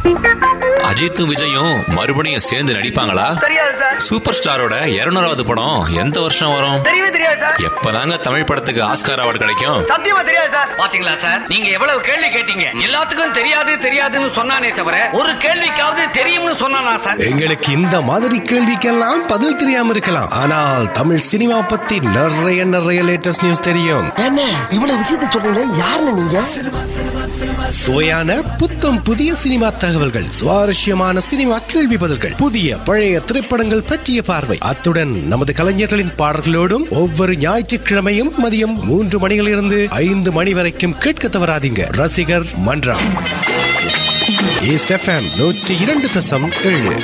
அஜித்தும் விஜயும் மறுபடியும் சேர்ந்து நடிப்பாங்களா தெரியாது சார் சூப்பர் ஸ்டாரோட இருநூறாவது படம் எந்த வருஷம் வரும் தெரியவே தெரியாது சார் எப்பதாங்க தமிழ் படத்துக்கு ஆஸ்கார் அவார்டு கிடைக்கும் சத்தியமா தெரியாது சார் பாத்தீங்களா சார் நீங்க எவ்வளவு கேள்வி கேட்டீங்க எல்லாத்துக்கும் தெரியாது தெரியாதுன்னு சொன்னானே தவிர ஒரு கேள்விக்காவது தெரியும்னு சொன்னானா சார் எங்களுக்கு இந்த மாதிரி கேள்விக்கெல்லாம் பதில் தெரியாம இருக்கலாம் ஆனால் தமிழ் சினிமா பத்தி நிறைய நிறைய லேட்டஸ்ட் நியூஸ் தெரியும் என்ன இவ்வளவு விஷயத்தை சொல்றீங்களே யாருன்னு நீங்க சுவையான புத்தம் புதிய சினிமா தகவல்கள் சுவாரஸ்யமான சினிமா கேள்வி பதில்கள் புதிய பழைய திரைப்படங்கள் பற்றிய பார்வை அத்துடன் நமது கலைஞர்களின் பாடல்களோடும் ஒவ்வொரு ஞாயிற்றுக்கிழமையும் மதியம் மூன்று மணியிலிருந்து ஐந்து மணி வரைக்கும் கேட்க தவறாதீங்க ரசிகர் மன்றம் ஈஸ்ட் எஃப்எம் நூற்றி இரண்டு தசம் ஏழு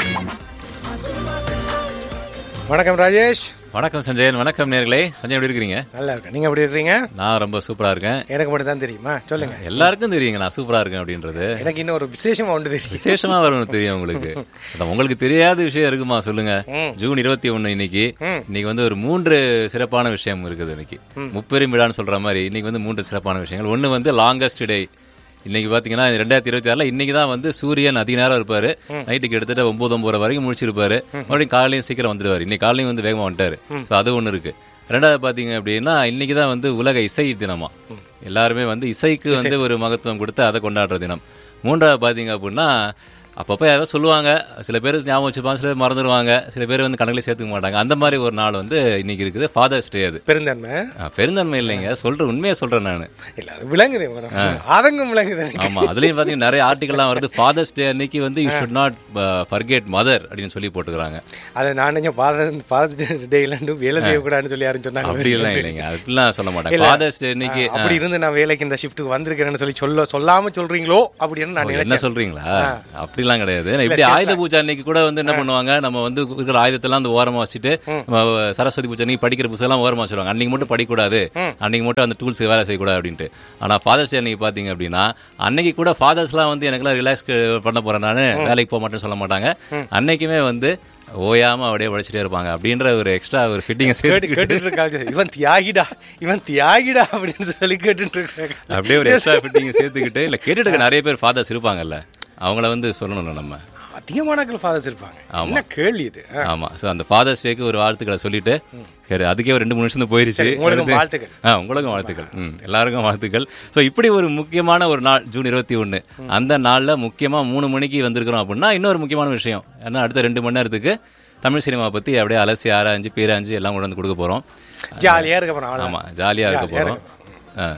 வணக்கம் ராஜேஷ் வணக்கம் சஞ்சயன் வணக்கம் நேர்களே சஞ்சய் எப்படி இருக்கிறீங்க நல்லா இருக்கேன் நீங்க எப்படி இருக்கீங்க நான் ரொம்ப சூப்பரா இருக்கேன் எனக்கு மட்டும் தான் தெரியுமா சொல்லுங்க எல்லாருக்கும் தெரியுங்க நான் சூப்பரா இருக்கேன் அப்படின்றது எனக்கு இன்னும் ஒரு விசேஷமா ஒன்று தெரியும் விசேஷமா வரணும் தெரியும் உங்களுக்கு அதான் உங்களுக்கு தெரியாத விஷயம் இருக்குமா சொல்லுங்க ஜூன் இருபத்தி ஒண்ணு இன்னைக்கு இன்னைக்கு வந்து ஒரு மூன்று சிறப்பான விஷயம் இருக்குது இன்னைக்கு முப்பெரும் விழான்னு சொல்ற மாதிரி இன்னைக்கு வந்து மூன்று சிறப்பான விஷயங்கள் ஒண்ணு வந்து லாங்கஸ்ட் டே இன்னைக்கு பாத்தீங்கன்னா ரெண்டாயிரத்தி இருபத்தி ஆறுல இன்னைக்கு தான் வந்து சூரியன் அதிக நேரம் இருப்பாரு நைட்டுக்கு எடுத்துட்டு ஒன்பது ஒன்பது வரைக்கும் முடிச்சிருப்பாரு மறுபடியும் காலையிலும் சீக்கிரம் வந்துடுவாரு இன்னைக்கு காலையும் வந்து வேகமா வந்துட்டாரு ஸோ அது ஒண்ணு இருக்கு ரெண்டாவது பாத்தீங்க அப்படின்னா இன்னைக்கு தான் வந்து உலக இசை தினமா எல்லாருமே வந்து இசைக்கு வந்து ஒரு மகத்துவம் கொடுத்து அதை கொண்டாடுற தினம் மூன்றாவது பாத்தீங்க அப்படின்னா அப்பப்போ யாராவது சொல்லுவாங்க சில பேர் ஞாபகம் வச்சுப்பாங்க சில பேர் மறந்துடுவாங்க சில பேர் வந்து கணக்கில் சேர்த்துக்க மாட்டாங்க அந்த மாதிரி ஒரு நாள் வந்து இன்னைக்கு இருக்குது ஃபாதர்ஸ் டே அது பெருந்தன்மை ஆ, பெருந்தன்மை இல்லைங்க சொல்ற உண்மையை சொல்றேன் நான் இல்ல அது விளங்குது மேடம் ஆதங்கம் விளங்குது எனக்கு. ஆமா அதுலயும் பாத்தீங்கன்னா நிறைய ஆர்டிகல்லாம் வருது ஃபாதர்ஸ் டே அன்னைக்கு வந்து you should not forget mother அப்படின்னு சொல்லி போட்டுக்கிறாங்க அதை நான் நினைச்சேன் ஃபாதர் ஃபாதர்ஸ் டேல வேலை செய்யக்கூடாதுன்னு சொல்லி யாரும் சொன்னாங்க அப்படி எல்லாம் இல்லைங்க அப்படிலாம் சொல்ல மாட்டாங்க ஃபாதர்ஸ் டே இன்னைக்கு ஆ, அப்படி இருந்து நான் வேலைக்கு இந்த ஷிஃப்ட்டுக்கு வந்திருக்கிறேன்னு சொல்லி சொல்ல சொல்லாம சொல்றீங்களோ அப்படின்னு நான் ஓ, என்ன நினைச்சேன் சொல்றீங்களா அப்படிலாம் கிடையாது இப்படி ஆயுத பூஜை அன்னைக்கு கூட வந்து என்ன பண்ணுவாங்க நம்ம வந்து இருக்கிற ஆயுதத்தெல்லாம் அந்த ஓரமா வச்சுட்டு நம்ம சரஸ்வதி பூஜை அன்னைக்கு படிக்கிற புத்தகம் எல்லாம் ஓரமா வச்சிருவாங்க அன்னைக்கு மட்டும் படிக்கக்கூடாது அன்னைக்கு மட்டும் அந்த டூல்ஸ் வேலை செய்யக்கூடாது அப்படின்ட்டு ஆனா ஃபாதர்ஸ் டே அன்னைக்கு பாத்தீங்க அப்படின்னா அன்னைக்கு கூட ஃபாதர்ஸ்லாம் வந்து எனக்குலாம் ரிலாக்ஸ் பண்ண போறேன் நானு வேலைக்கு போக மாட்டேன்னு சொல்ல மாட்டாங்க அன்னைக்குமே வந்து ஓயாம அப்படியே உழைச்சிட்டே இருப்பாங்க அப்படின்ற ஒரு எக்ஸ்ட்ரா ஒரு ஃபிட்டிங் கேட்டு கேட்டுட்டு இருக்காங்க இவன் தியாகிடா இவன் தியாகிடா அப்படின்னு சொல்லி கேட்டுட்டு இருக்காங்க அப்படியே ஒரு எக்ஸ்ட்ரா ஃபிட்டிங் சேர்த்துக்கிட்டு இல்ல கேட்டுட்டு இருக்க நிறைய பேர் ஃபாதர்ஸ் இருப்பாங்கல்ல அவங்கள வந்து சொல்லணும்ல நம்ம அதிகமான ஃபாதர்ஸ் இருப்பாங்க ஆமா. என்ன கேள்வி இது ஆ. ஆமா சோ அந்த ஃபாதர்ஸ் டேக்கு ஒரு வாழ்த்துக்களை சொல்லிட்டு சரி அதுக்கே ஒரு ரெண்டு மூணு நிமிஷம் போயிருச்சு சரி, உங்களுக்கும் அடுத்து- வாழ்த்துக்கள். ஆ உங்களுக்கும் வாழ்த்துக்கள் ம், எல்லாருக்கும் வாழ்த்துக்கள் சோ இப்படி ஒரு முக்கியமான ஒரு நாள் ஜூன் இருபத்தி ஒண்ணு அந்த நாள்ல முக்கியமா மூணு மணிக்கு வந்திருக்கிறோம் அப்படின்னா இன்னொரு முக்கியமான விஷயம் ஏன்னா அடுத்த ரெண்டு மணி நேரத்துக்கு தமிழ் சினிமா பத்தி அப்படியே அலசி ஆராய்ஞ்சு பேராஞ்சு எல்லாம் கொண்டு வந்து கொடுக்க போறோம் ஜாலியா இருக்க போறோம் அவ்வளவுதான். ஆமா ஜாலியா இருக்க ஜாலியா போறோம் ஆ.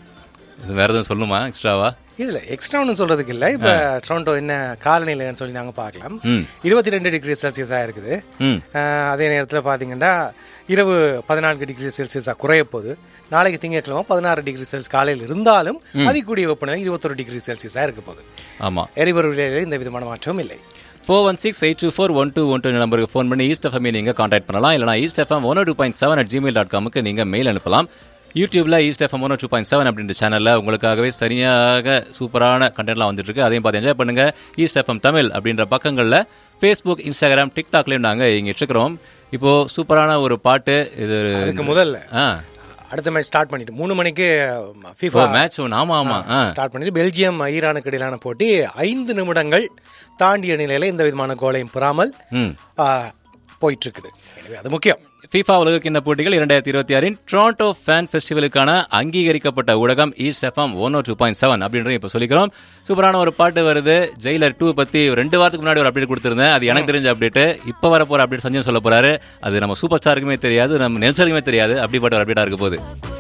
இது வேற எதுவும் சொல்லணுமா எக்ஸ்ட்ராவா இல்ல எக்ஸ்ட்ரா ஒன்றும் சொல்றதுக்கு இல்ல இப்ப டொரண்டோ என்ன காலநிலைன்னு சொல்லி நாங்க பார்க்கலாம் ம். இருபத்தி ரெண்டு டிகிரி செல்சியஸா இருக்குது ம் ஆஹ் அதே நேரத்தில் பார்த்தீங்கன்னா இரவு பதினான்கு டிகிரி செல்சியஸாக குறைய போகுது நாளைக்கு திங்கட்கிழமை பதினாறு டிகிரி செல்சியஸ் காலையில் இருந்தாலும் அதிகூடிய வெப்பநிலை இருபத்தொரு டிகிரி செல்சியஸாக இருக்க போகுது ஆமா எரிபொருள் விலையில் இந்த விதமான மாற்றமும் இல்லை four one six eight two four one two one two நம்பருக்கு ஃபோன் பண்ணி ஈஸ்ட் எஃப்எம் நீங்கள் காண்டாக்ட் பண்ணலாம் இல்லைனா East FM one two point seven at Gmail dot காமுக்கு நீங்கள் மெயில் அனுப்பலாம் யூடியூப்ல East FM one two point seven அப்படின்ற சேனலில் உங்களுக்காகவே சரியாக சூப்பரான கண்டென்ட்லாம் வந்துட்டு இருக்கு அதையும் பார்த்து என்ஜாய் பண்ணுங்க ஈஸ்ட் எஃப்எம் தமிழ் அப்படின்ற பக்கங்களில் ஃபேஸ்புக் இன்ஸ்டாகிராம் டிக்டாக்லேயும் நாங்கள் இங்கே இருக்கிறோம் இப்போ சூப்பரான ஒரு பாட்டு இது அதுக்கு முதல்ல ஆ அடுத்த மேட்ச் ஸ்டார்ட் பண்ணிட்டு மூணு மணிக்கு ஓ ஃபிஃபா மேட்ச் ஒன்று ஆமா ஆமா ஆ ஸ்டார்ட் பண்ணிட்டு பெல்ஜியம் ஈரானுக்கு இடையிலான போட்டி ஐந்து நிமிடங்கள் தாண்டிய நிலையில எந்த விதமான கோலையும் பெறாமல் ம் ஆஹ், போயிட்டு இருக்குது எனவே அது முக்கியம் FIFA உலகக்கிண்ண போட்டிகள் இரண்டாயிரத்தி இருபத்தி ஆறின் டொரண்டோ ஃபேன் ஃபெஸ்டிவலுக்கான அங்கீகரிக்கப்பட்ட ஊடகம் East FM one two point seven அப்படின்ற இப்போ சொல்லிக்கிறோம் சூப்பரான ஒரு பாட்டு வருது ஜெயிலர் டூ பத்தி ரெண்டு வாரத்துக்கு முன்னாடி ஒரு அப்டேட் கொடுத்திருந்தேன் அது எனக்கு தெரிஞ்ச அப்டேட் இப்போ வர போற அப்டேட் சஞ்சய் சொல்ல போறாரு அது நம்ம சூப்பர் ஸ்டாருக்குமே தெரியாது நம்ம நெல்சருக்குமே தெரியாது அப்படிப்பட்ட ஒரு அப்டேட்டா இருக்க போகுது